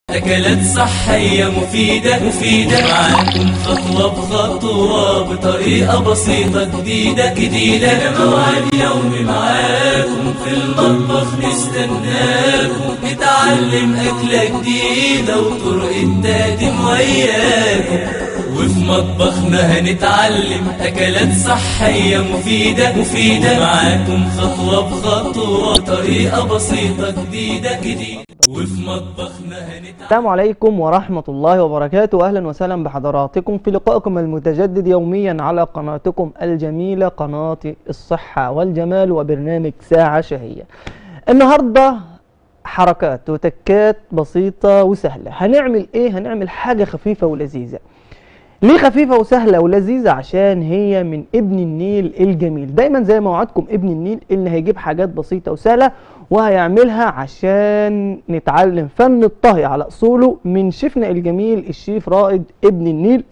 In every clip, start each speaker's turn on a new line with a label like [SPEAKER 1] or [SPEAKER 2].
[SPEAKER 1] أكلات صحية مفيدة مفيدة معاكم خطوة بخطوة بطريقة بسيطة جديدة جديدة موعد يومي معاكم في المطبخ نستناكم نتعلم أكلة جديدة وطرق التقديم وياكم وفي مطبخنا هنتعلم أكلات صحية مفيدة مفيدة معاكم خطوة بخطوة طريقة بسيطة جديدة جديدة وفي مطبخنا هنتعلم
[SPEAKER 2] السلام عليكم ورحمة الله وبركاته أهلا وسهلا بحضراتكم في لقائكم المتجدد يوميا على قناتكم الجميلة قناة الصحة والجمال وبرنامج ساعة شهية النهاردة حركات وتكات بسيطة وسهلة هنعمل ايه هنعمل حاجة خفيفة ولذيذة ليه خفيفة وسهلة ولذيذة عشان هي من ابن النيل الجميل دايما زي ما وعدكم ابن النيل اللي هيجيب حاجات بسيطة وسهلة وهيعملها عشان نتعلم فن الطهي على اصوله من شيفنا الجميل الشيف رائد ابن النيل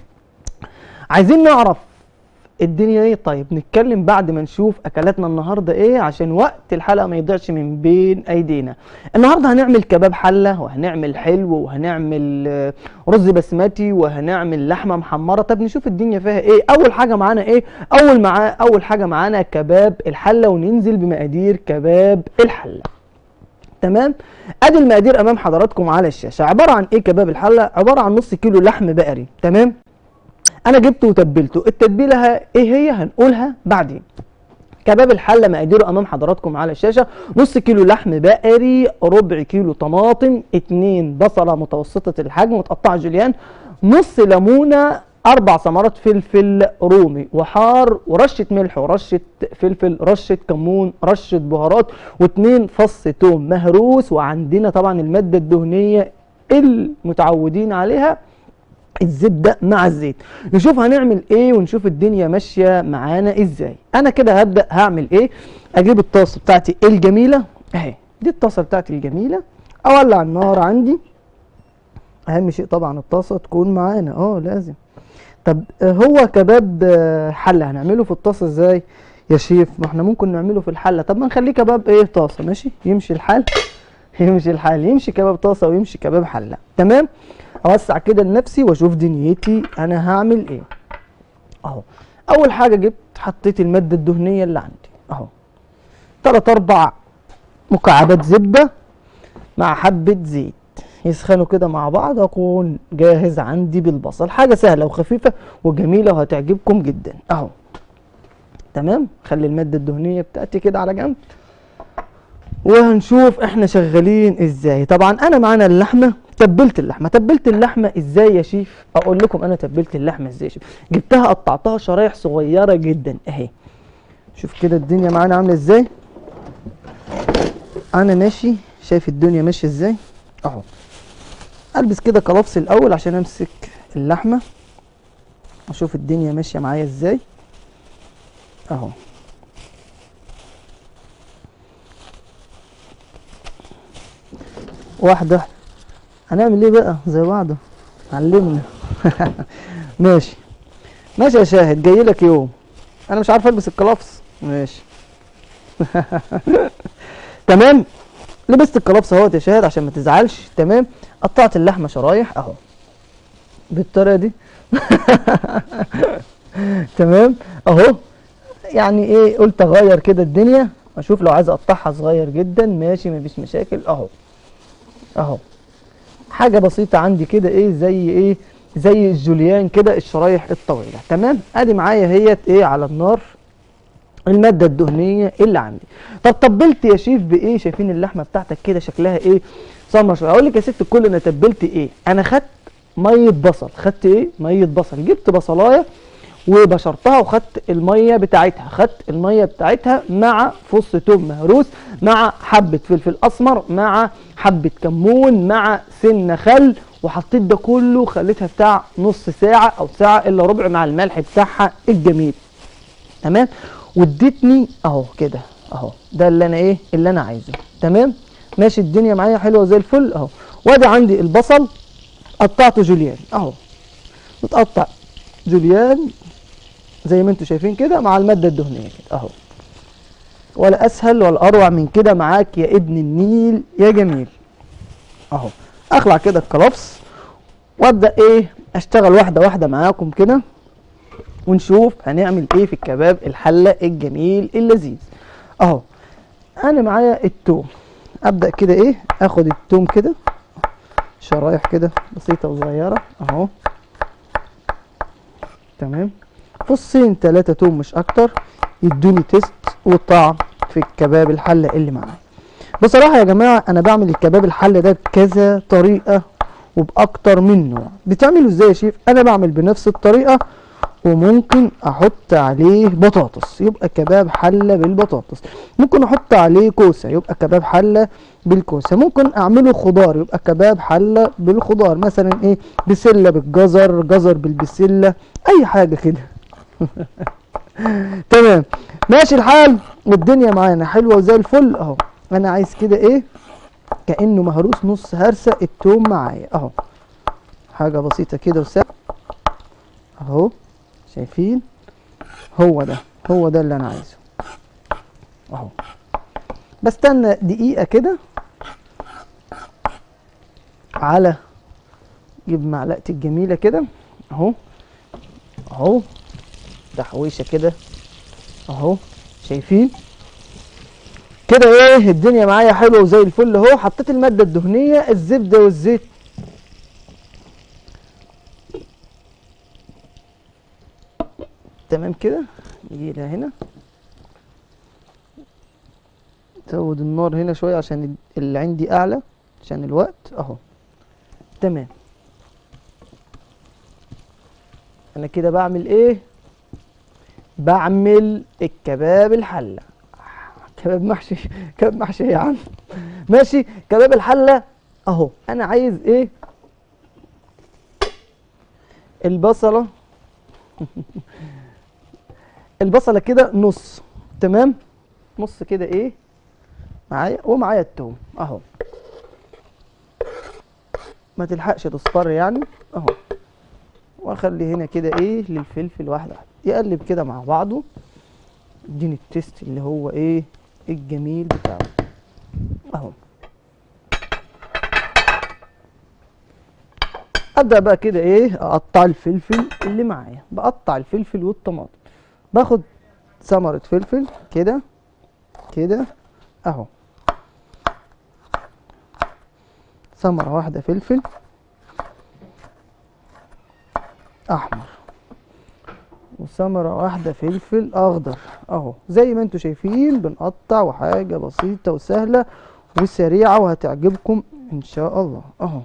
[SPEAKER 2] عايزين نعرف الدنيا ايه طيب نتكلم بعد ما نشوف اكلاتنا النهارده ايه عشان وقت الحلقه ما يضيعش من بين ايدينا النهارده هنعمل كباب حله وهنعمل حلو وهنعمل آه، رز بسمتي وهنعمل لحمه محمره طب نشوف الدنيا فيها ايه اول حاجه معانا ايه اول معاه اول حاجه معانا كباب الحله وننزل بمقادير كباب الحله تمام ادي المقادير امام حضراتكم على الشاشه عباره عن ايه كباب الحله عباره عن نص كيلو لحم بقري تمام انا جبته وتبلته التتبيله ه- ايه هي هنقولها بعدين كباب الحله مقاديره امام حضراتكم على الشاشه نص كيلو لحم بقري ربع كيلو طماطم اتنين بصله متوسطه الحجم متقطعه جوليان نص ليمونه اربع ثمرات فلفل رومي وحار ورشه ملح ورشه فلفل رشه كمون رشه بهارات واتنين فص توم مهروس وعندنا طبعا الماده الدهنيه المتعودين عليها الزبده مع الزيت نشوف هنعمل ايه ونشوف الدنيا ماشيه معانا ازاي انا كده هبدا هعمل ايه اجيب الطاسه بتاعتي الجميله اهي دي الطاسه بتاعتي الجميله اولع النار عندي اهم شيء طبعا الطاسه تكون معانا اه لازم طب آه، هو كباب آه، حله هنعمله في الطاسه ازاي يا شيف ما احنا ممكن نعمله في الحله طب ما نخليه كباب ايه طاسه ماشي يمشي الحال يمشي الحال يمشي كباب طاسه ويمشي كباب حله تمام اوسع كده لنفسي واشوف دنيتي انا هعمل ايه اهو اول حاجه جبت حطيت الماده الدهنيه اللي عندي اهو تلات اربع مكعبات زبده مع حبه زيت يسخنوا كده مع بعض اكون جاهز عندي بالبصل حاجه سهله وخفيفه وجميله وهتعجبكم جدا اهو تمام خلي الماده الدهنيه بتاعتي كده على جنب وهنشوف احنا شغالين ازاي طبعا انا معانا اللحمه تبلت اللحمه تبلت اللحمه ازاي يا شيف اقول لكم انا تبلت اللحمه ازاي يا شيف جبتها قطعتها شرايح صغيره جدا اهي شوف كده الدنيا معانا عامله ازاي انا ماشي شايف الدنيا ماشيه ازاي اهو البس كده كلافس الاول عشان امسك اللحمه اشوف الدنيا ماشيه معايا ازاي اهو واحدة هنعمل ايه بقى زي بعضه علمنا ماشي ماشي يا شاهد جاي لك يوم انا مش عارف البس الكلافس ماشي تمام لبست الكلافس اهوت يا شاهد عشان ما تزعلش تمام قطعت اللحمه شرايح اهو بالطريقه دي تمام اهو يعني ايه قلت اغير كده الدنيا اشوف لو عايز اقطعها صغير جدا ماشي مفيش مشاكل اهو اهو حاجه بسيطه عندي كده ايه زي ايه زي الجوليان كده الشرايح الطويله تمام ادي معايا هيت ايه على النار الماده الدهنيه اللي عندي طب طبلت يا شيف بايه شايفين اللحمه بتاعتك كده شكلها ايه سمر شويه اقول لك يا ست الكل انا تبلت ايه انا خدت ميه بصل خدت ايه ميه بصل جبت بصلايه وبشرتها وخدت الميه بتاعتها خدت الميه بتاعتها مع فص توم مهروس مع حبه فلفل اسمر مع حبه كمون مع سنه خل وحطيت ده كله خليتها بتاع نص ساعه او ساعه الا ربع مع الملح بتاعها الجميل تمام وادتني اهو كده اهو ده اللي انا ايه اللي انا عايزه تمام ماشي الدنيا معايا حلوه زي الفل اهو وادي عندي البصل قطعته جوليان اهو متقطع جوليان زي ما انتم شايفين كده مع الماده الدهنيه كده اهو ولا اسهل ولا اروع من كده معاك يا ابن النيل يا جميل اهو اخلع كده الكلابس وابدا ايه اشتغل واحده واحده معاكم كده ونشوف هنعمل ايه في الكباب الحله الجميل اللذيذ اهو انا معايا التوم ابدا كده ايه اخد التوم كده شرايح كده بسيطه وصغيره اهو تمام فصين تلاتة توم مش اكتر يدوني تيست وطعم في الكباب الحله اللي معايا بصراحه يا جماعه انا بعمل الكباب الحله ده بكذا طريقه وباكتر من نوع بتعمله ازاي يا شيف انا بعمل بنفس الطريقه وممكن احط عليه بطاطس يبقى كباب حله بالبطاطس ممكن احط عليه كوسه يبقى كباب حله بالكوسه ممكن اعمله خضار يبقى كباب حله بالخضار مثلا ايه بسله بالجزر جزر بالبسله اي حاجه كده تمام ماشي الحال والدنيا معانا حلوه وزي الفل اهو انا عايز كده ايه كانه مهروس نص هرسه التوم معايا اهو حاجه بسيطه كده وسهله اهو شايفين هو ده هو ده اللي انا عايزه اهو بستنى دقيقه كده على جيب معلقتي الجميله كده اهو اهو تحويشه كده اهو شايفين كده ايه الدنيا معايا حلوه وزي الفل اهو حطيت الماده الدهنيه الزبده والزيت تمام كده نيجي لها هنا زود النار هنا شويه عشان اللي عندي اعلى عشان الوقت اهو تمام انا كده بعمل ايه بعمل الكباب الحله كباب محشي كباب محشي يا عم ماشي كباب الحله اهو انا عايز ايه البصله البصله كده نص تمام نص كده ايه معايا ومعايا التوم اهو ما تلحقش تصفر يعني اهو واخلي هنا كده ايه للفلفل واحده واحده يقلب كده مع بعضه يديني التيست اللي هو ايه الجميل بتاعه اهو ابدا بقى كده ايه اقطع الفلفل اللي معايا بقطع الفلفل والطماطم باخد ثمرة فلفل كده كده اهو ثمرة واحدة فلفل احمر وثمرة واحدة فلفل اخضر اهو زي ما انتوا شايفين بنقطع وحاجة بسيطة وسهلة وسريعة وهتعجبكم ان شاء الله اهو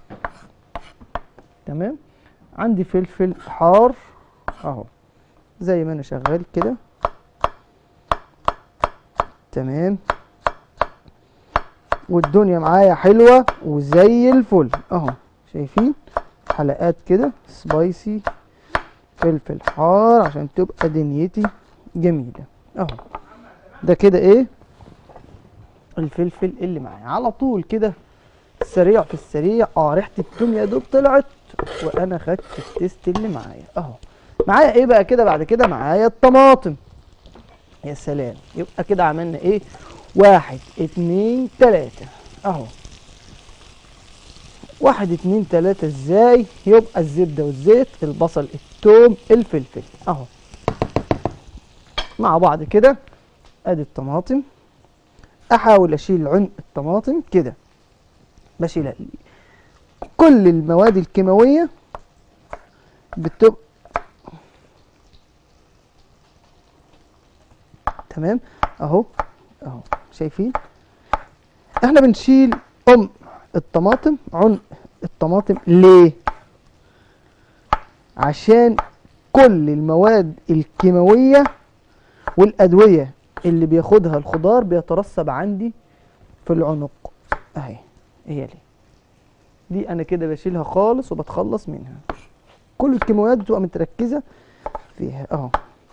[SPEAKER 2] تمام عندي فلفل حار اهو زي ما انا شغال كده تمام والدنيا معايا حلوة وزي الفل اهو شايفين حلقات كده سبايسي فلفل حار عشان تبقى دنيتي جميلة اهو ده كده ايه الفلفل اللي معايا على طول كده سريع في السريع اه ريحة التوم يا دوب طلعت وانا خدت التيست اللي معايا اهو معايا ايه بقى كده بعد كده معايا الطماطم يا سلام يبقى كده عملنا ايه واحد اتنين تلاتة اهو واحد اتنين تلاتة ازاي يبقى الزبدة والزيت البصل التوم الفلفل اهو مع بعض كده ادي الطماطم احاول اشيل عنق الطماطم كده بشيلها كل المواد الكيماوية بتبقى تمام اهو اهو شايفين احنا بنشيل ام الطماطم عنق الطماطم ليه عشان كل المواد الكيماوية والأدوية اللي بياخدها الخضار بيترسب عندي في العنق اهي هي دي دي انا كده بشيلها خالص وبتخلص منها كل الكيماويات بتبقى متركزة فيها اهو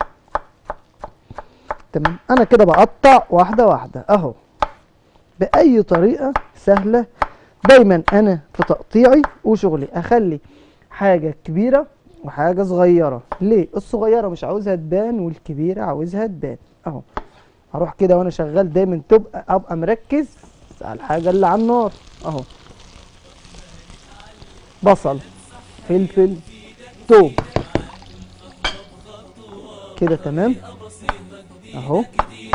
[SPEAKER 2] تمام انا كده بقطع واحدة واحدة اهو بأي طريقة سهلة دايما انا في تقطيعي وشغلي اخلي حاجة كبيرة وحاجة صغيرة ليه الصغيرة مش عاوزها تبان والكبيرة عاوزها تبان اهو هروح كده وانا شغال دايما تبقى ابقى مركز على الحاجة اللي على النار اهو بصل فلفل توم كده تمام اهو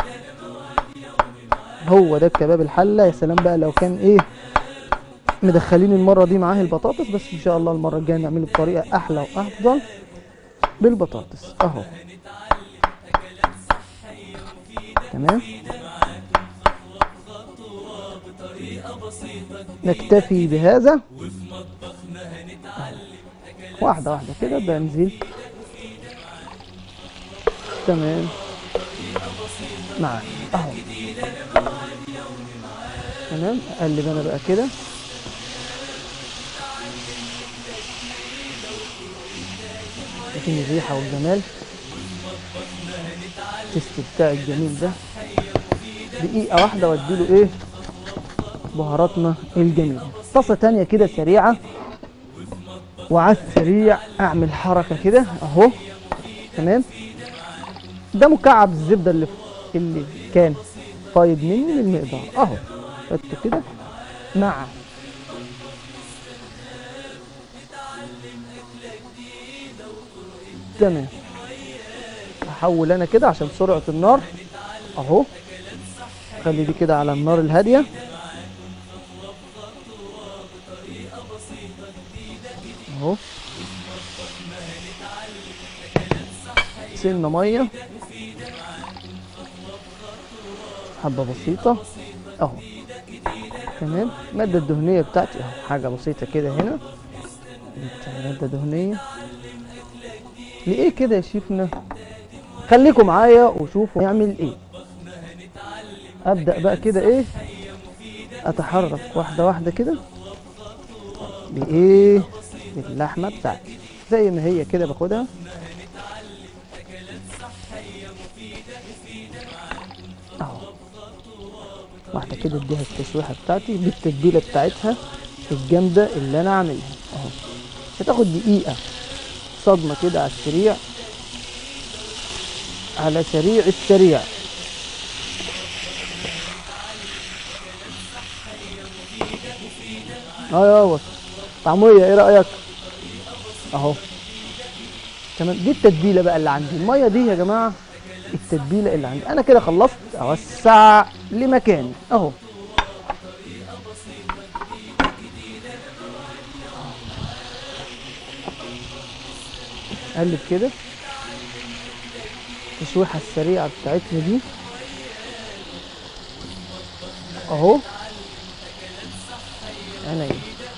[SPEAKER 2] هو ده الكباب الحله يا سلام بقى لو كان ايه مدخلين المره دي معاه البطاطس بس ان شاء الله المره الجايه نعمله بطريقه احلى وافضل بالبطاطس اهو تمام نكتفي بهذا أهو. واحدة واحدة كده بنزل تمام معاك اهو تمام اقلب انا بقى كده لكن الريحة والجمال التست بتاع الجميل ده دقيقة واحدة واديله ايه بهاراتنا الجميلة طاسة تانية كده سريعة وعلى السريع اعمل حركة كده اهو تمام ده مكعب الزبدة اللي اللي كان فايض مني من المقدار اهو حطه كده مع تمام احول انا كده عشان سرعة النار اهو خلي دي كده على النار الهادية اهو سنة مية حبة بسيطة اهو تمام المادة الدهنية بتاعتي اهو حاجة بسيطة كده هنا مادة دهنية لإيه كده يا شيفنا خليكم معايا وشوفوا نعمل ايه ابدأ بقى كده ايه اتحرك واحدة واحدة كده بايه باللحمة بتاعتي زي ما هي كده باخدها اهو واحدة كده اديها التشويحة بتاعتي بالتتبيلة بتاعتها الجامدة اللي انا عاملها اهو هتاخد دقيقة صدمة كده على السريع على سريع السريع ايوه طعمية ايه رأيك اهو تمام دي التتبيلة بقى اللي عندي المية دي يا جماعة التتبيلة اللي عندي انا كده خلصت اوسع لمكاني اهو قلب كده التشويحة السريعة بتاعتنا دي اهو عينيا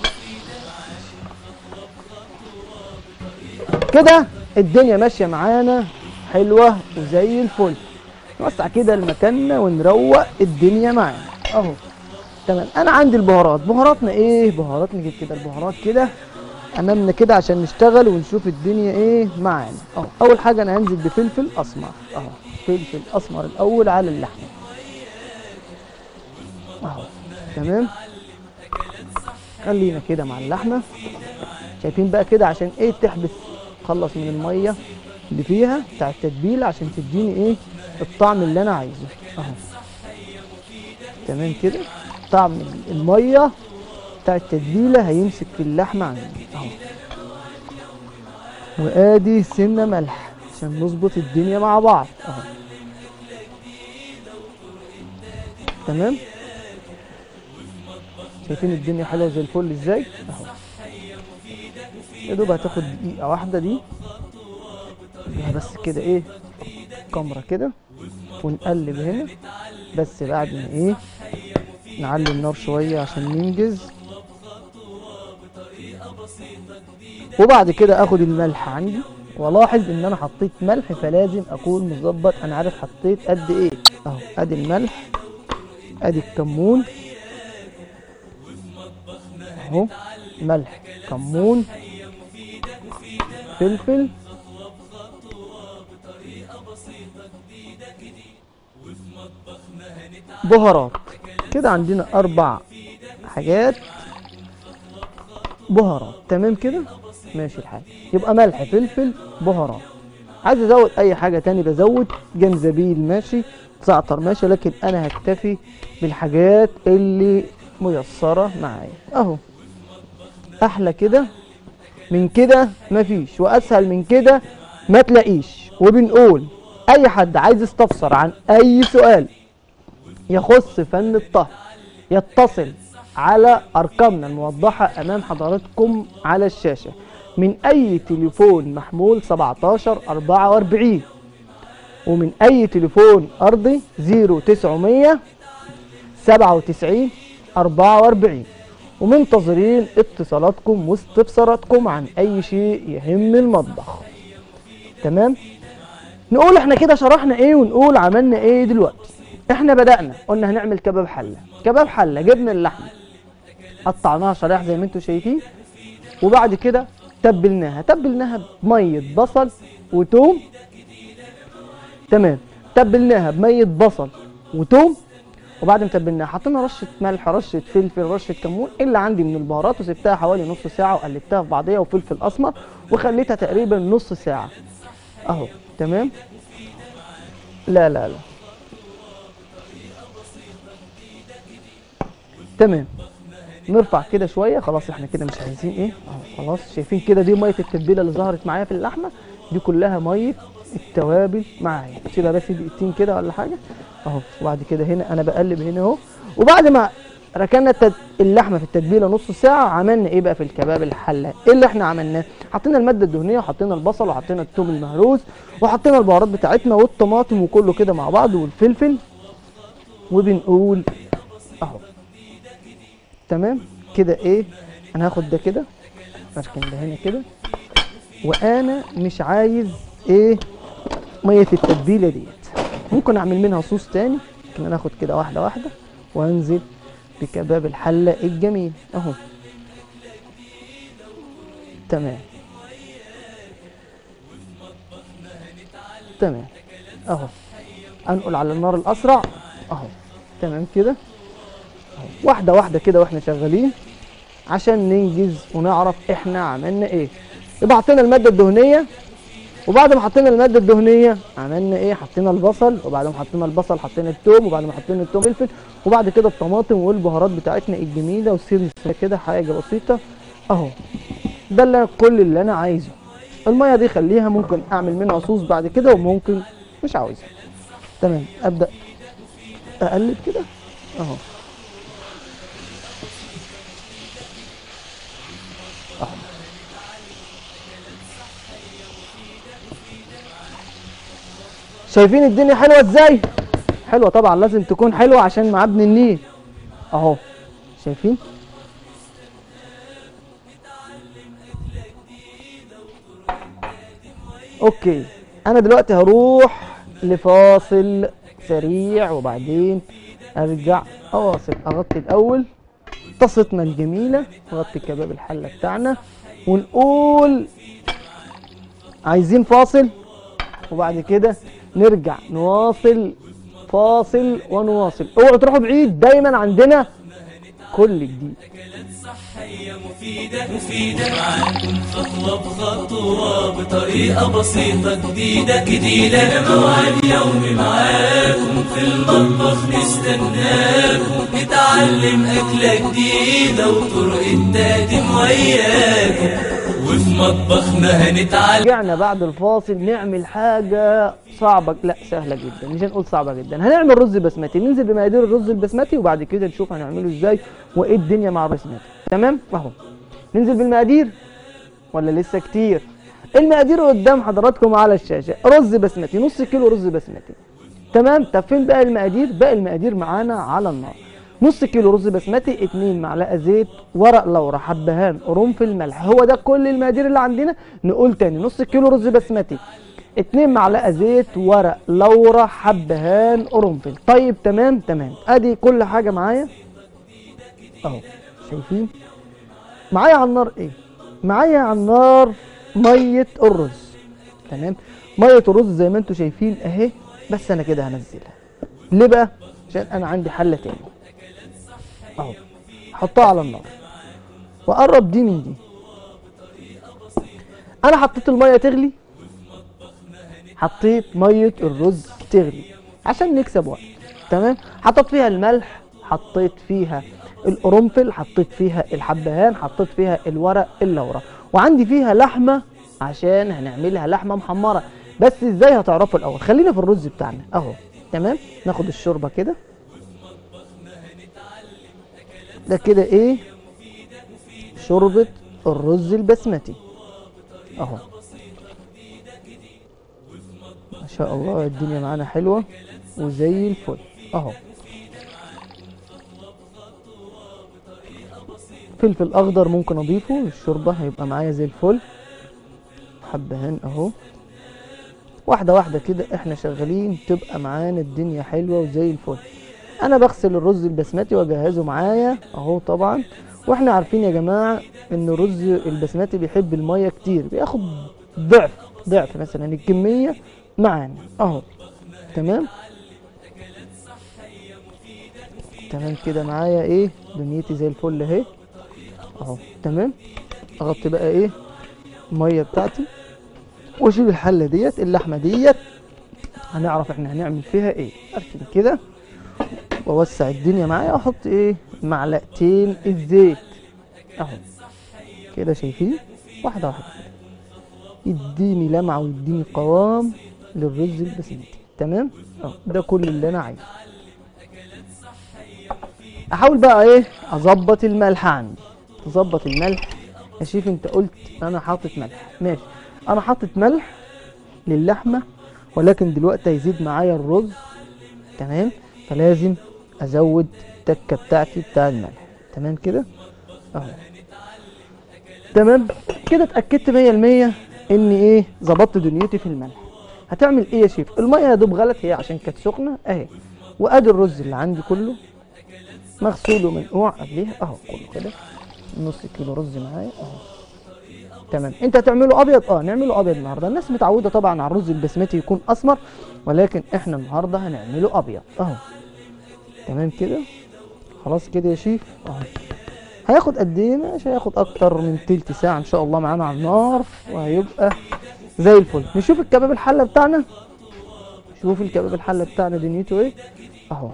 [SPEAKER 2] كده الدنيا ماشية معانا حلوة وزي الفل نوسع كده المكاننا ونروق الدنيا معانا اهو تمام انا عندي البهارات بهاراتنا ايه بهارات نجيب كده البهارات كده امامنا كده عشان نشتغل ونشوف الدنيا ايه معانا اهو اول حاجه انا هنزل بفلفل اسمر اهو فلفل اسمر الاول على اللحمه اهو تمام خلينا كده مع اللحمه شايفين بقى كده عشان ايه تحبس تخلص من الميه اللي فيها بتاع التتبيله عشان تديني ايه الطعم اللي انا عايزه اهو تمام كده طعم الميه بتاع التتبيله هيمسك في اللحمه عندي اهو وادي سنه ملح عشان نظبط الدنيا مع بعض اهو تمام شايفين الدنيا حلوه زي الفل ازاي اهو يا دوب هتاخد دقيقه واحده دي اديها بس كده ايه كاميرا كده ونقلب هنا بس بعد ما ايه نعلي النار شويه عشان ننجز وبعد كده اخد الملح عندي والاحظ ان انا حطيت ملح فلازم اكون مظبط انا عارف حطيت قد ايه اهو ادي الملح ادي الكمون اهو ملح كمون فلفل بهارات كده عندنا اربع حاجات بهارات تمام كده ماشي الحال يبقى ملح فلفل بهارات عايز ازود اي حاجه تاني بزود جنزبيل ماشي زعتر ماشي لكن انا هكتفي بالحاجات اللي ميسره معايا اهو احلى كده من كده مفيش واسهل من كده ما تلاقيش وبنقول اي حد عايز يستفسر عن اي سؤال يخص فن الطهي يتصل على ارقامنا الموضحه امام حضراتكم على الشاشه من اي تليفون محمول 17 44 ومن اي تليفون ارضي 0900 97 44 ومنتظرين اتصالاتكم واستفساراتكم عن اي شيء يهم المطبخ تمام نقول احنا كده شرحنا ايه ونقول عملنا ايه دلوقتي احنا بدأنا قلنا هنعمل كباب حلة كباب حلة جبنا اللحمة قطعناها شرايح زي ما انتم شايفين وبعد كده تبلناها تبلناها بمية بصل وتوم تمام تبلناها بمية بصل وتوم وبعد ما تبلناها حطينا رشه ملح رشه فلفل رشه كمون اللي عندي من البهارات وسبتها حوالي نص ساعه وقلبتها في بعضيها وفلفل اسمر وخليتها تقريبا نص ساعه اهو تمام لا لا لا تمام نرفع كده شويه خلاص احنا كده مش عايزين ايه اهو خلاص شايفين كده دي ميه التتبيله اللي ظهرت معايا في اللحمه دي كلها ميه التوابل معايا سيبها بس دقيقتين كده ولا حاجه اهو وبعد كده هنا انا بقلب هنا اهو وبعد ما ركننا التد... اللحمه في التتبيله نص ساعه عملنا ايه بقى في الكباب الحله ايه اللي احنا عملناه حطينا الماده الدهنيه وحطينا البصل وحطينا الثوم المهروس وحطينا البهارات بتاعتنا والطماطم وكله كده مع بعض والفلفل وبنقول اهو تمام كده ايه انا هاخد ده كده اركن ده هنا كده وانا مش عايز ايه ميه التتبيله ديت ممكن اعمل منها صوص تاني لكن انا اخد كده واحده واحده وانزل بكباب الحله الجميل اهو تمام تمام اهو انقل على النار الاسرع اهو تمام كده أهو. واحده واحده كده واحنا شغالين عشان ننجز ونعرف احنا عملنا ايه يبقى حطينا الماده الدهنيه وبعد ما حطينا الماده الدهنيه عملنا ايه حطينا البصل وبعد ما حطينا البصل حطينا التوم وبعد ما حطينا التوم فلفل وبعد كده الطماطم والبهارات بتاعتنا الجميله وسير كده حاجه بسيطه اهو ده اللي كل اللي انا عايزه الميه دي خليها ممكن اعمل منها صوص بعد كده وممكن مش عاوزها تمام ابدا اقلب كده اهو اهو شايفين الدنيا حلوه ازاي حلوه طبعا لازم تكون حلوه عشان مع ابن النيل اهو شايفين اوكي انا دلوقتي هروح لفاصل سريع وبعدين ارجع اواصل اغطي الاول طاستنا الجميله نغطي كباب الحله بتاعنا ونقول عايزين فاصل وبعد كده نرجع نواصل فاصل ونواصل اوعوا تروحوا بعيد دايما عندنا كل جديد
[SPEAKER 1] صحية مفيدة مفيدة معاكم خطوة بخطوة بطريقة بسيطة جديدة جديدة موعد يومي معاكم في المطبخ نستناكم نتعلم أكلة جديدة وطرق التقديم وياكم وفي مطبخنا هنتعلم
[SPEAKER 2] رجعنا بعد الفاصل نعمل حاجة صعبة لا سهلة جدا مش هنقول صعبة جدا هنعمل رز بسمتي ننزل بمقادير الرز البسمتي وبعد كده نشوف هنعمله ازاي وايه الدنيا مع البسمتي تمام اهو ننزل بالمقادير ولا لسه كتير المقادير قدام حضراتكم على الشاشة رز بسمتي نص كيلو رز بسمتي تمام طب فين بقى المقادير باقي المقادير معانا على النار نص كيلو رز بسمتي 2 معلقه زيت ورق لورا حبهان قرنفل ملح هو ده كل المقادير اللي عندنا نقول تاني نص كيلو رز بسمتي 2 معلقه زيت ورق لورا حبهان قرنفل طيب تمام تمام ادي كل حاجه معايا اهو شايفين معايا على النار ايه معايا على النار ميه الرز تمام ميه الرز زي ما انتم شايفين اهي بس انا كده هنزلها ليه بقى عشان انا عندي حله تاني اهو حطها على النار واقرب دي من دي انا حطيت الميه تغلي حطيت ميه الرز تغلي عشان نكسب وقت تمام حطيت فيها الملح حطيت فيها القرنفل حطيت فيها الحبهان حطيت فيها الورق اللورا وعندي فيها لحمه عشان هنعملها لحمه محمره بس ازاي هتعرفوا الاول خلينا في الرز بتاعنا اهو تمام ناخد الشوربه كده ده كده ايه شوربه الرز البسمتي اهو ما شاء الله الدنيا معانا حلوه وزي الفل اهو فلفل اخضر ممكن اضيفه للشوربه هيبقى معايا زي الفل حبهان اهو واحده واحده كده احنا شغالين تبقى معانا الدنيا حلوه وزي الفل انا بغسل الرز البسمتي واجهزه معايا اهو طبعا واحنا عارفين يا جماعه ان الرز البسمتي بيحب الميه كتير بياخد ضعف ضعف مثلا الكميه معانا اهو تمام تمام كده معايا ايه دنيتي زي الفل اهي اهو تمام اغطي بقى ايه الميه بتاعتي واشيل الحله ديت اللحمه ديت هنعرف احنا هنعمل فيها ايه اركن كده واوسع الدنيا معايا واحط ايه معلقتين الزيت اهو كده شايفين واحده واحده كده يديني لمعه ويديني قوام للرز البسمتي تمام اهو ده كل اللي انا عايزه احاول بقى ايه اظبط الملح عندي تظبط الملح يا شيف انت قلت انا حاطط ملح ماشي انا حاطط ملح للحمه ولكن دلوقتي هيزيد معايا الرز تمام فلازم ازود التكه بتاعتي بتاع الملح تمام كده اهو تمام كده اتاكدت 100% ان ايه ظبطت دنيتي في الملح هتعمل ايه يا شيف الميه يا دوب غلت هي عشان كانت سخنه اهي وادي الرز اللي عندي كله مغسول ومنقوع قبليها اهو كله كده نص كيلو رز معايا اهو تمام انت هتعمله ابيض اه نعمله ابيض النهارده الناس متعوده طبعا على الرز البسمتي يكون اسمر ولكن احنا النهارده هنعمله ابيض اهو تمام كده خلاص كده يا شيف اهو هياخد قد ايه مش هياخد اكتر من تلت ساعه ان شاء الله معانا على النار وهيبقى زي الفل نشوف الكباب الحله بتاعنا شوف الكباب الحله بتاعنا دنيته ايه اهو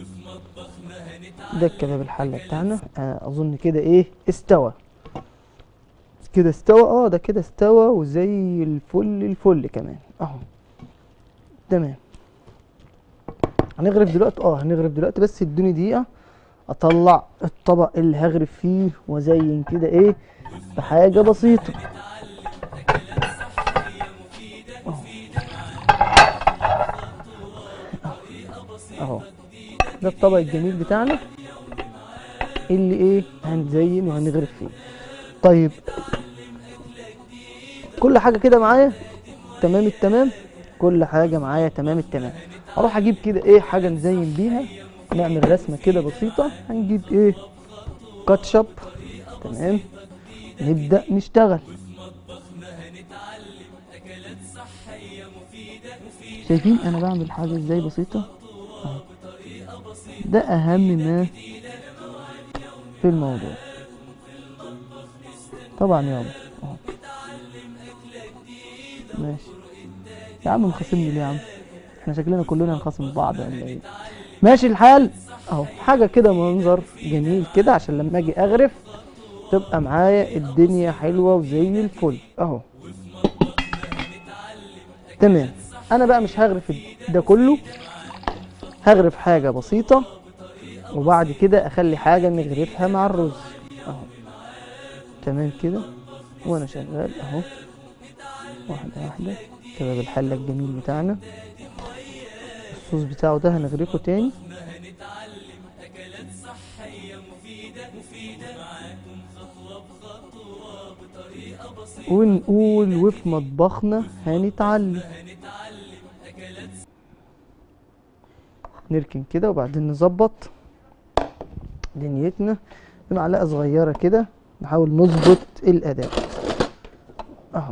[SPEAKER 2] ده الكباب الحله بتاعنا آه اظن كده ايه استوى كده استوى اه ده كده استوى وزي الفل الفل كمان اهو تمام هنغرف دلوقتي اه هنغرف دلوقتي بس ادوني دقيقه اطلع الطبق اللي هغرف فيه وازين كده ايه بحاجه بسيطه أهو. اهو ده الطبق الجميل بتاعنا اللي ايه هنزين وهنغرف فيه طيب كل حاجه كده معايا تمام التمام كل حاجه معايا تمام التمام اروح اجيب كده ايه حاجه نزين بيها نعمل رسمه كده بسيطه هنجيب ايه كاتشب تمام نبدا نشتغل شايفين انا بعمل حاجه ازاي بسيطه أهو. ده اهم ما في الموضوع طبعا يابا اهو ماشي يا عم مخاصمني ليه يا عم احنا شكلنا كلنا نخاصم بعض ولا ايه ماشي الحال اهو حاجه كده منظر جميل كده عشان لما اجي اغرف تبقى معايا الدنيا حلوه وزي الفل اهو تمام انا بقى مش هغرف ده كله هغرف حاجه بسيطه وبعد كده اخلي حاجه نغرفها مع الرز اهو تمام كده وانا شغال اهو واحده واحده كباب الحله الجميل بتاعنا الصوص بتاعه ده هنغرفه تاني ونقول وفي مطبخنا هنتعلم نركن كده وبعدين نظبط دنيتنا بمعلقه صغيره كده نحاول نظبط الاداء اهو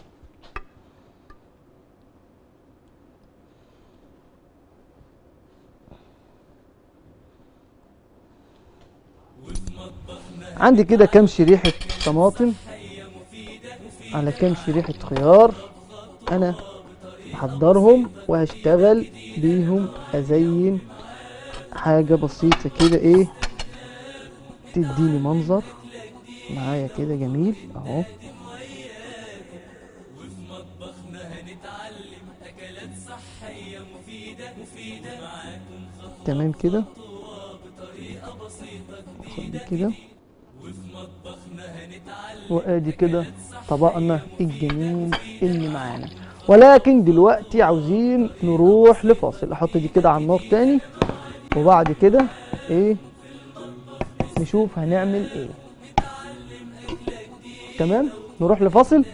[SPEAKER 2] عندي كده كام شريحة طماطم على كام شريحة خيار انا هحضرهم وهشتغل بيهم ازين حاجة بسيطة كده ايه تديني منظر معايا كده جميل اهو
[SPEAKER 1] هنتعلم أكلات صحية مفيدة مفيدة معاكم خطوة
[SPEAKER 2] تمام كده
[SPEAKER 1] بطريقة بسيطة
[SPEAKER 2] خد دي كده
[SPEAKER 1] وفي مطبخنا هنتعلم
[SPEAKER 2] وادي كده طبقنا الجميل اللي معانا ولكن دلوقتي عاوزين نروح لفاصل احط دي كده على النار تاني وبعد كده ايه نشوف هنعمل ايه تمام نروح لفاصل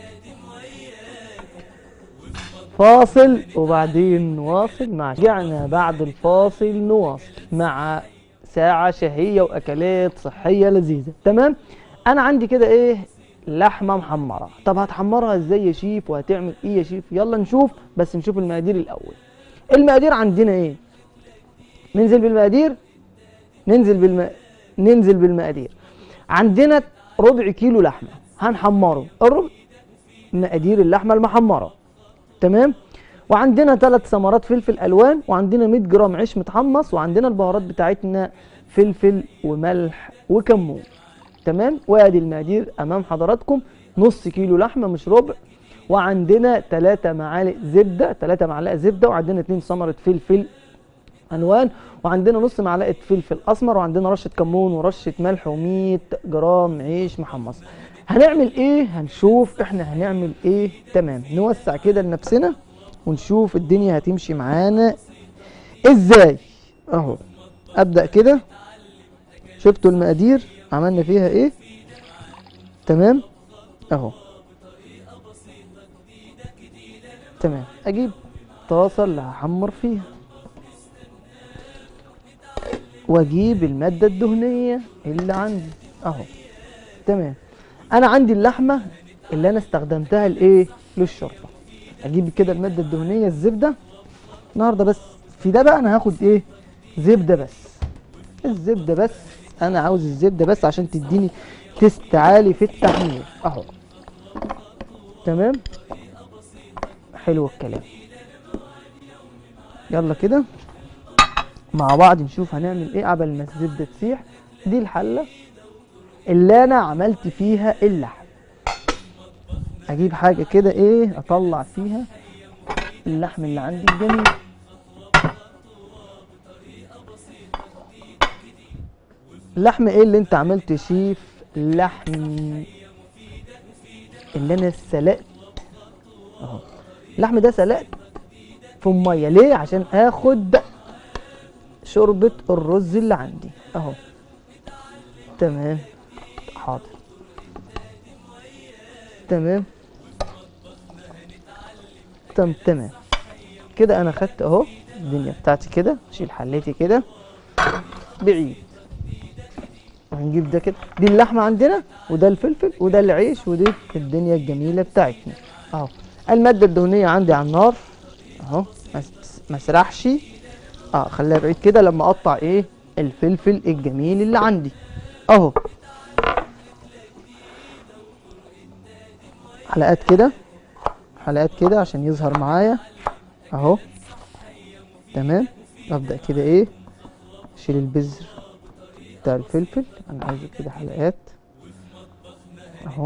[SPEAKER 2] فاصل وبعدين نواصل مع رجعنا بعد الفاصل نواصل مع ساعة شهية وأكلات صحية لذيذة تمام أنا عندي كده إيه لحمة محمرة طب هتحمرها إزاي يا شيف وهتعمل إيه يا شيف يلا نشوف بس نشوف المقادير الأول المقادير عندنا إيه ننزل بالمقادير ننزل بالم... ننزل بالمقادير عندنا ربع كيلو لحمة هنحمره الربع مقادير اللحمة المحمرة تمام وعندنا ثلاث ثمرات فلفل الوان وعندنا 100 جرام عيش متحمص وعندنا البهارات بتاعتنا فلفل وملح وكمون تمام وادي المقادير امام حضراتكم نص كيلو لحمه مش ربع وعندنا 3 معالق زبده 3 معالق زبده وعندنا 2 ثمره فلفل الوان وعندنا نص معلقه فلفل اسمر وعندنا رشه كمون ورشه ملح و100 جرام عيش محمص هنعمل ايه هنشوف احنا هنعمل ايه تمام نوسع كده لنفسنا ونشوف الدنيا هتمشي معانا ازاي اهو ابدا كده شفتوا المقادير عملنا فيها ايه تمام اهو تمام اجيب طاسه اللي هحمر فيها واجيب الماده الدهنيه اللي عندي اهو تمام انا عندي اللحمه اللي انا استخدمتها لايه للشوربه اجيب كده الماده الدهنيه الزبده النهارده بس في ده بقى انا هاخد ايه زبده بس الزبده بس انا عاوز الزبده بس عشان تديني تيست عالي في التحمير اهو تمام حلو الكلام يلا كده مع بعض نشوف هنعمل ايه قبل ما الزبده تسيح دي الحله اللي انا عملت فيها اللحم اجيب حاجه كده ايه اطلع فيها اللحم اللي عندي الجميل اللحم ايه اللي انت عملت يا شيف لحم اللي انا سلقت اهو اللحم ده سلقت في الميه ليه عشان اخد شوربه الرز اللي عندي اهو تمام حاضر تمام تم تمام كده انا خدت اهو الدنيا بتاعتي كده اشيل حلتي كده بعيد هنجيب ده كده دي اللحمه عندنا وده الفلفل وده العيش ودي الدنيا الجميله بتاعتنا اهو الماده الدهنيه عندي على النار اهو ما اسرحش اه خليها بعيد كده لما اقطع ايه الفلفل الجميل اللي عندي اهو حلقات كده حلقات كده عشان يظهر معايا اهو تمام ابدا كده ايه اشيل البذر بتاع الفلفل انا عايزه كده حلقات اهو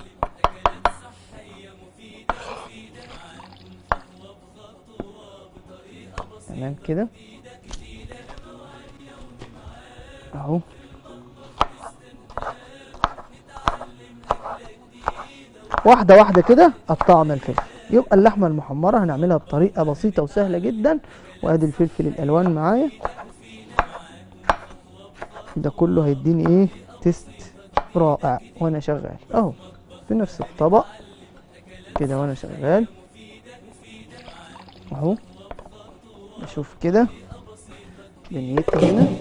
[SPEAKER 2] تمام كده اهو واحده واحده كده قطعنا الفلفل يبقى اللحمه المحمره هنعملها بطريقه بسيطه وسهله جدا وادي الفلفل الالوان معايا ده كله هيديني ايه تيست رائع وانا شغال اهو في نفس الطبق كده وانا شغال اهو اشوف كده دنيتي هنا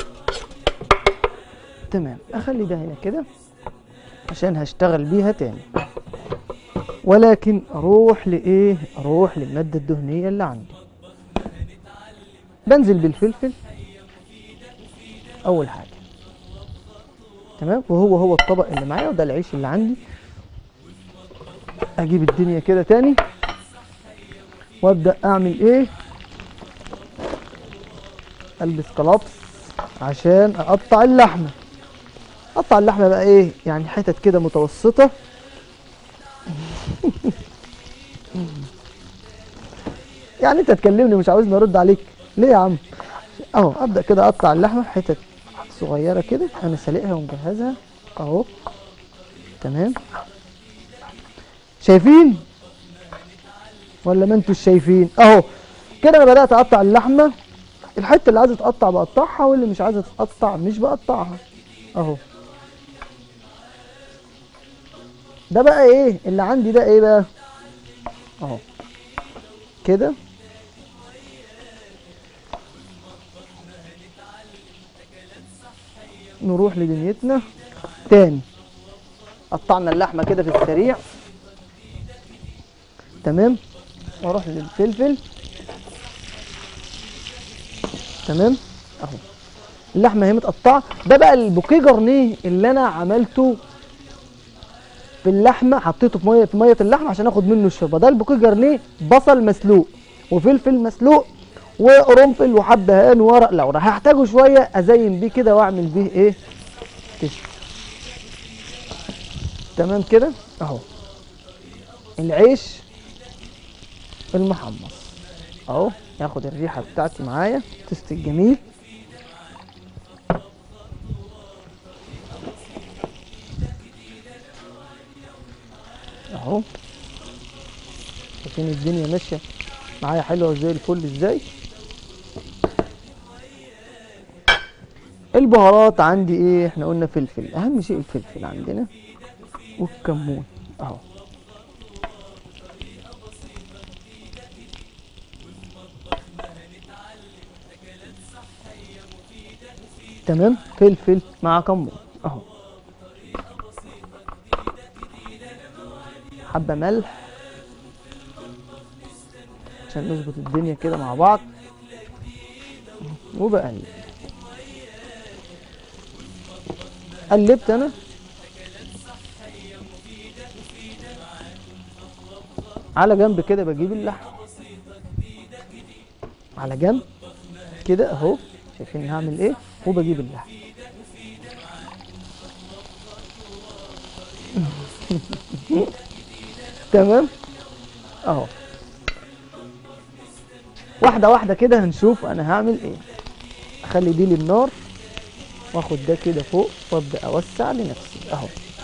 [SPEAKER 2] تمام اخلي ده هنا كده عشان هشتغل بيها تاني ولكن اروح لايه اروح للماده الدهنيه اللي عندي بنزل بالفلفل اول حاجه تمام وهو هو الطبق اللي معايا وده العيش اللي عندي اجيب الدنيا كده تاني وابدا اعمل ايه البس كلابس عشان اقطع اللحمه اقطع اللحمه بقى ايه يعني حتت كده متوسطه يعني انت تكلمني مش عاوزني ارد عليك ليه يا عم اهو ابدا كده اقطع اللحمه حتت صغيره كده انا سالقها ومجهزها اهو تمام شايفين ولا ما انتوش شايفين اهو كده انا بدات اقطع اللحمه الحته اللي عايزه تقطع بقطعها واللي مش عايزه تتقطع مش بقطعها اهو ده بقى ايه اللي عندي ده ايه بقى اهو كده نروح لدنيتنا تاني قطعنا اللحمه كده في السريع تمام واروح للفلفل تمام اهو اللحمه اهي متقطعه ده بقى البوكيه جرنيه اللي انا عملته في اللحمه حطيته في ميه في ميه اللحمه عشان اخد منه الشوربه ده البوكيه جرنيه بصل مسلوق وفلفل مسلوق وقرنفل وحبهان وورق لورا هحتاجه شويه ازين بيه كده واعمل بيه ايه تست تمام كده اهو العيش المحمص اهو ياخد الريحه بتاعتي معايا تست الجميل اهو شايفين الدنيا ماشيه معايا حلوه زي الفل ازاي البهارات عندي ايه احنا قلنا فلفل اهم شيء الفلفل عندنا والكمون اهو تمام فلفل مع كمون اهو حبه ملح عشان نظبط الدنيا كده مع بعض وبقلب قلبت انا على جنب كده بجيب اللحم على جنب كده اهو شايفين هعمل ايه وبجيب اللحم تمام اهو واحده واحده كده هنشوف انا هعمل ايه اخلي دي للنار واخد ده كده فوق وابدا اوسع لنفسي اهو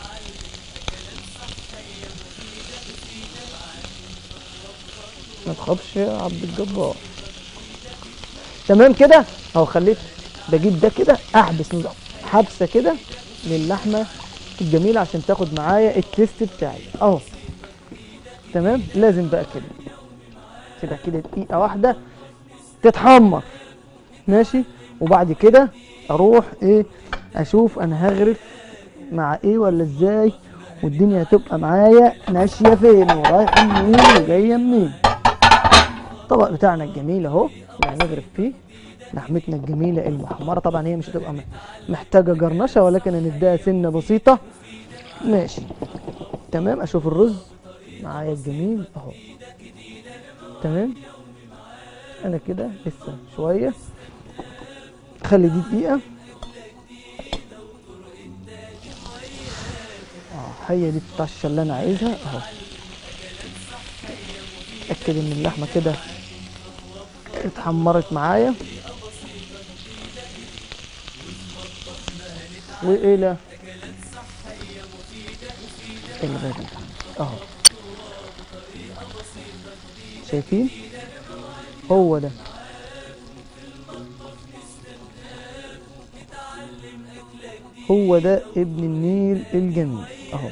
[SPEAKER 2] ما تخافش يا عبد الجبار تمام كده اهو خليت بجيب ده كده احبس نظام حبسه كده للحمه الجميله عشان تاخد معايا التيست بتاعي اهو تمام لازم بقى كده كده كده دقيقه واحده تتحمر ماشي وبعد كده اروح ايه اشوف انا هغرف مع ايه ولا ازاي والدنيا هتبقى معايا ماشيه فين ورايحه منين وجايه منين الطبق بتاعنا الجميل اهو اللي هنغرف فيه لحمتنا الجميله المحمره طبعا هي مش هتبقى م- محتاجه جرنشه ولكن هنديها سنه بسيطه ماشي تمام اشوف الرز معايا الجميل اهو تمام انا كده لسه شويه خلي دي دقيقه اه هي دي الطشه اللي انا عايزها اهو اتاكد ان اللحمه كده اتحمرت معايا والى الغريب اهو شايفين هو ده هو ده ابن النيل الجميل اهو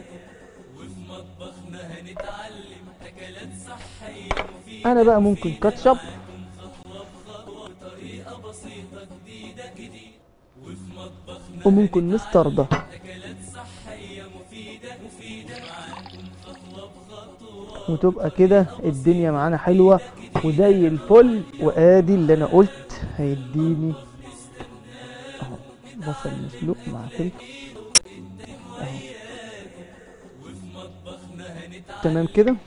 [SPEAKER 2] انا بقى ممكن كاتشب وممكن مستردة وتبقى كده الدنيا معانا حلوة وزي الفل وادي اللي انا قلت هيديني اهو بصل مسلوق مع فلفل اهو تمام كده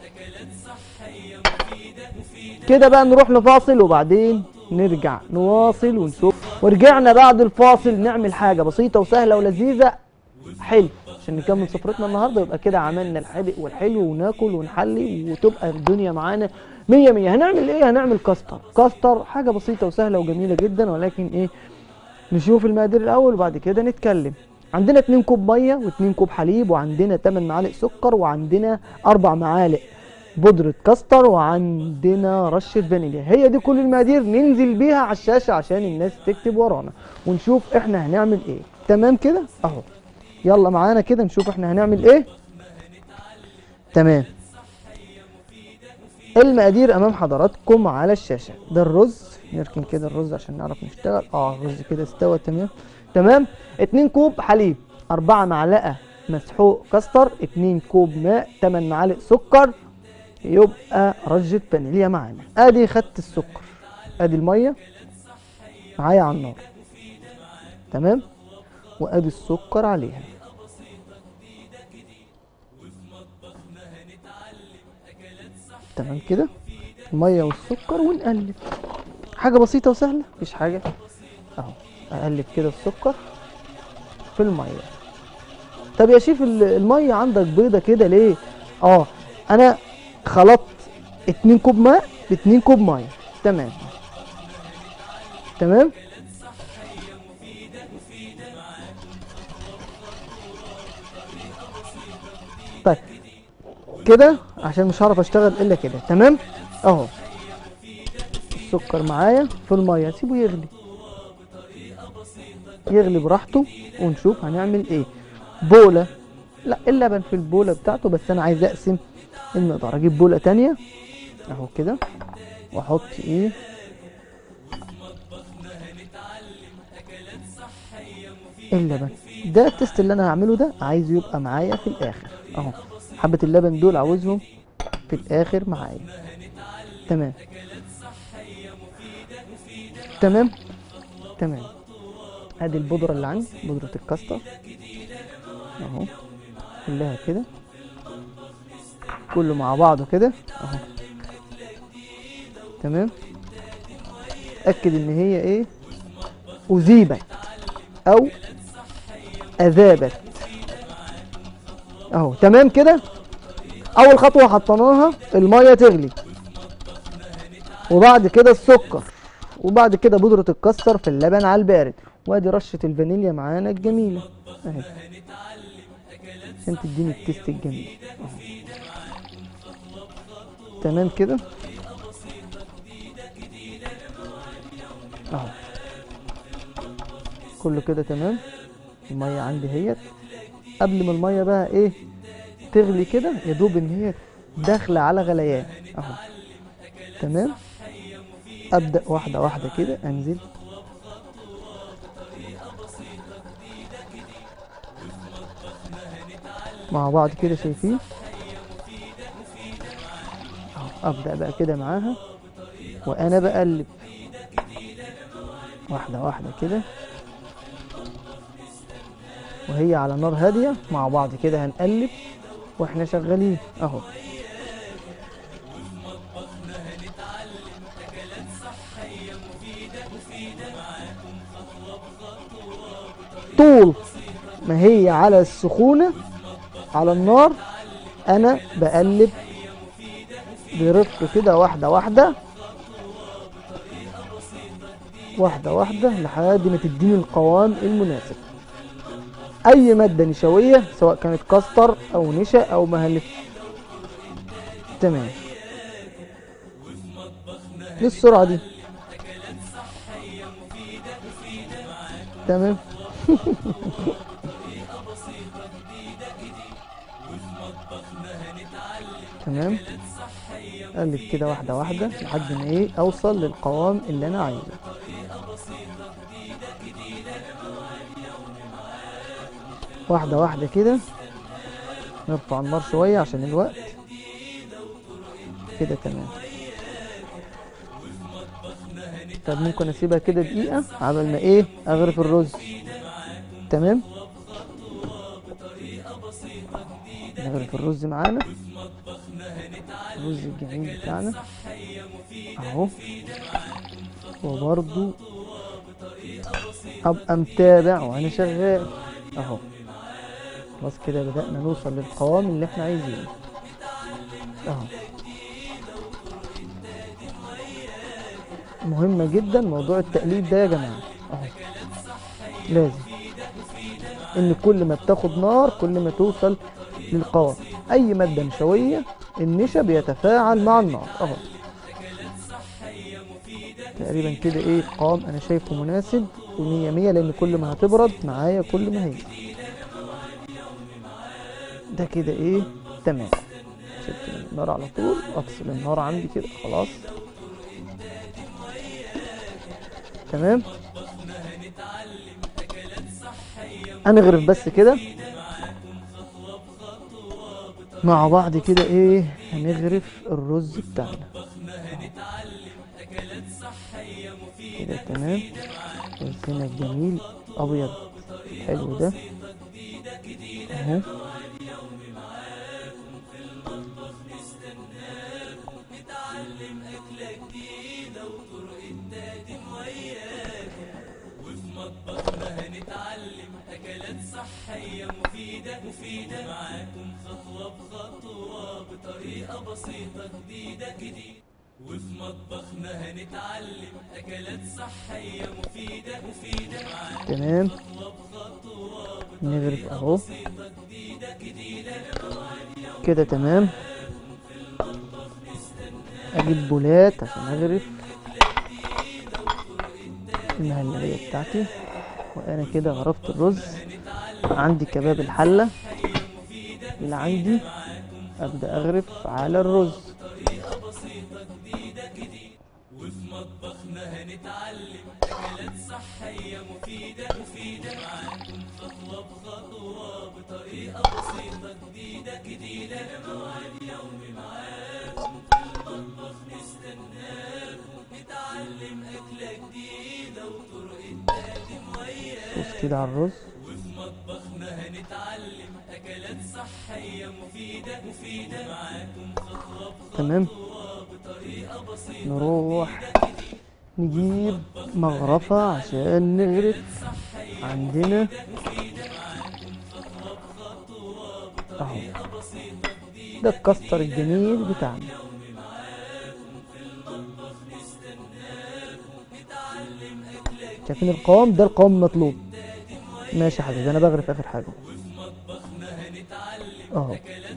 [SPEAKER 2] كده بقى نروح لفاصل وبعدين نرجع نواصل ونشوف ورجعنا بعد الفاصل نعمل حاجة بسيطة وسهلة ولذيذة حلو عشان نكمل سفرتنا النهارده يبقى كده عملنا الحادق والحلو وناكل ونحلي وتبقى الدنيا معانا مية مية هنعمل ايه هنعمل كاستر كاستر حاجه بسيطه وسهله وجميله جدا ولكن ايه نشوف المقادير الاول وبعد كده نتكلم عندنا 2 كوب ميه و2 كوب حليب وعندنا 8 معالق سكر وعندنا 4 معالق بودرة كاستر وعندنا رشة فانيليا هي دي كل المقادير ننزل بيها على الشاشة عشان الناس تكتب ورانا ونشوف احنا هنعمل ايه تمام كده اهو يلا معانا كده نشوف احنا هنعمل ايه تمام المقادير امام حضراتكم على الشاشة ده الرز نركن كده الرز عشان نعرف نشتغل اه الرز كده استوى تمام تمام 2 كوب حليب 4 معلقة مسحوق كاستر 2 كوب ماء 8 معالق سكر يبقى رشة فانيليا معانا ادي خدت السكر ادي المية معايا على النار تمام وادي السكر عليها تمام كده المية والسكر ونقلب حاجة بسيطة وسهلة مفيش حاجة اهو اقلب كده السكر في المية طب يا شيف ال- المية عندك بيضة كده ليه اه انا خلطت 2 كوب ماء ب 2 كوب ميه تمام تمام طيب كده عشان مش هعرف اشتغل الا كده تمام اهو السكر معايا في الميه سيبه يغلي يغلي براحته ونشوف هنعمل ايه بوله لا اللبن في البوله بتاعته بس انا عايز اقسم المقدار اجيب بوله تانية اهو كده واحط ايه اللبن ده التست اللي انا هعمله ده عايزه يبقى معايا في الاخر اهو حبة اللبن دول عاوزهم في الاخر معايا تمام تمام تمام ادي البودرة اللي عندي بودرة الكاستر اهو كلها كده كله مع بعضه كده اهو تمام اتاكد ان هي ايه اذيبت او اذابت اهو تمام كده اول خطوه حطيناها الميه تغلي وبعد كده السكر وبعد كده بودره الكسر في اللبن على البارد وادي رشه الفانيليا معانا الجميله اهي عشان تديني التيست الجميل اهو تمام كده اهو كله كده تمام الميه عندي اهيت قبل ما الميه بقى ايه تغلي كده يا دوب ان هي داخله على غليان اهو تمام ابدا واحده واحده كده انزل مع بعض كده شايفين أهو، ابدا بقى كده معاها وانا بقلب واحده واحده كده وهي على نار هاديه مع بعض كده هنقلب واحنا شغالين اهو طول ما هي على السخونه على النار انا بقلب برفق كده واحده واحده واحده واحده لحد ما تديني القوام المناسب اي ماده نشويه سواء كانت كاستر او نشا او مهلف تمام ليه السرعه دي تمام تمام قلب كده واحده واحده لحد ما ايه اوصل للقوام اللي انا عايزه واحده واحده كده نرفع النار شويه عشان الوقت كده تمام طب ممكن اسيبها كده دقيقه عبل ما ايه اغرف الرز تمام نغرف الرز معانا الرز الجميل بتاعنا اهو وبرضو ابقى متابع وانا شغال اهو خلاص كده بدأنا نوصل للقوام اللي احنا عايزينه اهو مهمة جدا موضوع التقليد ده يا جماعة اهو لازم ان كل ما بتاخد نار كل ما توصل للقوام اي مادة نشوية النشا بيتفاعل مع النار اهو تقريبا كده ايه القوام انا شايفه مناسب ومية مية لان كل ما هتبرد معايا كل ما هي ده كده ايه تمام شلت النار على طول افصل النار عندي كده خلاص تمام هنغرف بس كده مع بعض كده ايه هنغرف الرز بتاعنا كده تمام رزنا الجميل ابيض حلو ده اهو
[SPEAKER 1] هنتعلم أكلات صحية مفيدة مفيدة معاكم خطوة بخطوة بطريقة بسيطة جديدة جديدة وفي مطبخنا هنتعلم أكلات صحية مفيدة مفيدة معاكم
[SPEAKER 2] تمام
[SPEAKER 1] خطوة بخطوة
[SPEAKER 2] نغرف اهو
[SPEAKER 1] بسيطة جديدة جديدة
[SPEAKER 2] كده تمام اجيب بولات عشان اغرف المهلبية بتاعتي وانا كده غرفت الرز عندي كباب الحلة اللي عندي ابدا اغرف على الرز
[SPEAKER 1] وفي مطبخنا هنتعلم أكلات صحية مفيدة مفيدة معاكم خطوة بخطوة بطريقة بسيطة جديدة جديدة موعد يومي معاكم في المطبخ نستناكم نتعلم أكلة جديدة وطرق التقديم وياكم
[SPEAKER 2] بص كده على الرز
[SPEAKER 1] وفي مطبخنا هنتعلم أكلات صحية مفيدة مفيدة معاكم خطوة
[SPEAKER 2] تمام
[SPEAKER 1] بخطوة بطريقة بسيطة
[SPEAKER 2] نروح نجيب مغرفة عشان نغرف عندنا اهو ده الكاستر الجميل بتاعنا شايفين القوام ده القوام المطلوب ماشي يا حبيبي انا بغرف اخر حاجه اهو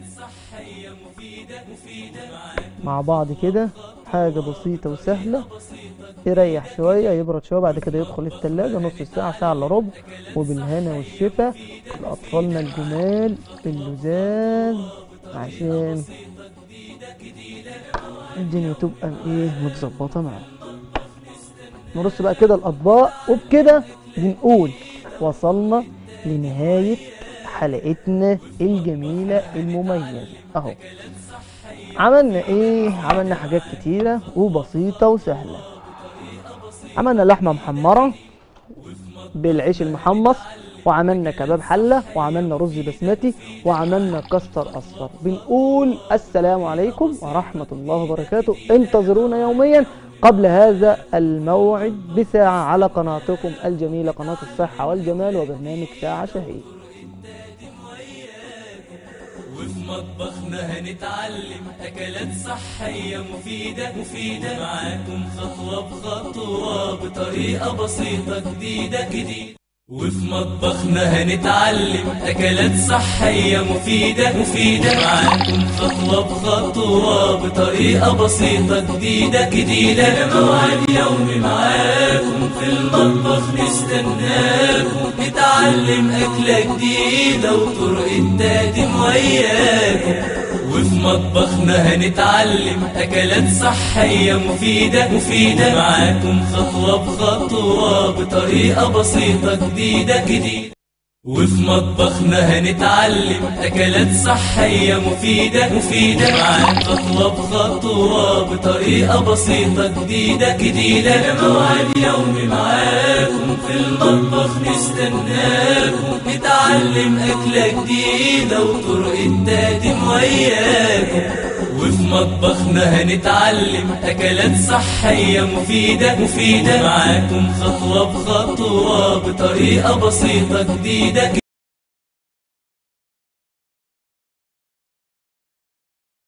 [SPEAKER 2] مع بعض كده حاجة بسيطة وسهلة يريح شوية يبرد شوية بعد كده يدخل التلاجة نص ساعة ساعة الا ربع وبالهنا والشفا لأطفالنا الجمال اللزاز عشان الدنيا تبقى ايه متظبطة معانا نرص بقى كده الأطباق وبكده بنقول وصلنا لنهاية حلقتنا الجميلة المميزة اهو عملنا ايه عملنا حاجات كتيرة وبسيطة وسهلة عملنا لحمة محمرة بالعيش المحمص وعملنا كباب حلة وعملنا رز بسمتي وعملنا كاستر أصفر بنقول السلام عليكم ورحمة الله وبركاته انتظرونا يوميا قبل هذا الموعد بساعة على قناتكم الجميلة قناة الصحة والجمال وبرنامج ساعة شهية
[SPEAKER 1] وفي مطبخنا هنتعلم أكلات صحية مفيدة مفيدة معاكم خطوة بخطوة بطريقة بسيطة جديدة جديدة وفي مطبخنا هنتعلم أكلات صحية مفيدة مفيدة معاكم خطوة بخطوة بطريقة بسيطة جديدة جديدة موعد يومي معاكم في المطبخ نستناكم نتعلم أكلة جديدة وطرق التقديم وياكم وفي مطبخنا هنتعلم أكلات صحية مفيدة مفيدة معاكم خطوة بخطوة بطريقة بسيطة جديدة جديدة وفي مطبخنا هنتعلم أكلات صحية مفيدة مفيدة معاكم خطوة بخطوة بطريقة بسيطة جديدة جديدة موعد يومي معاكم في المطبخ نستناكم نتعلم أكلة جديدة وطرق التقديم وياكم وفي مطبخنا هنتعلم أكلات صحية مفيدة مفيدة معاكم خطوة بخطوة بطريقة بسيطة جديدة